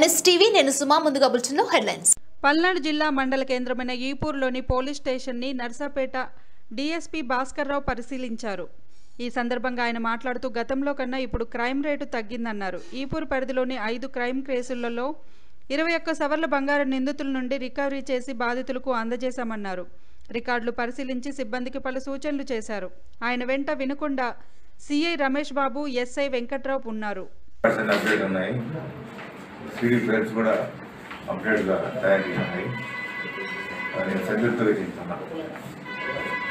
NSTV నేను సుమా ముందుగా బులెటిన్లో హెడ్లైన్స్ పల్నాడు జిల్లా మండల కేంద్రమైన ఈపూర్లోని పోలీస్ స్టేషన్ని నర్సాపేట డీఎస్పీ భాస్కర్రావు పరిశీలించారు ఈ సందర్భంగా ఆయన మాట్లాడుతూ గతంలో కన్నా ఇప్పుడు క్రైమ్ రేటు తగ్గిందన్నారు ఈపూర్ పరిధిలోని ఐదు క్రైమ్ కేసులలో ఇరవై ఒక్క సవర్ల బంగారు నిందితుల నుండి రికవరీ చేసి బాధితులకు అందజేశామన్నారు రికార్డులు పరిశీలించి సిబ్బందికి పలు సూచనలు చేశారు ఆయన వెంట వినకుండా సిఐ రమేష్ బాబు ఎస్ఐ వెంకట్రావు ఉన్నారు పర్సెంట్ అప్డేట్ ఉన్నాయి సిడీ ఫైల్స్ కూడా అప్డేట్గా తయారు చేసి ఉన్నాయి నేను సభ్యులతో చేస్తున్నాను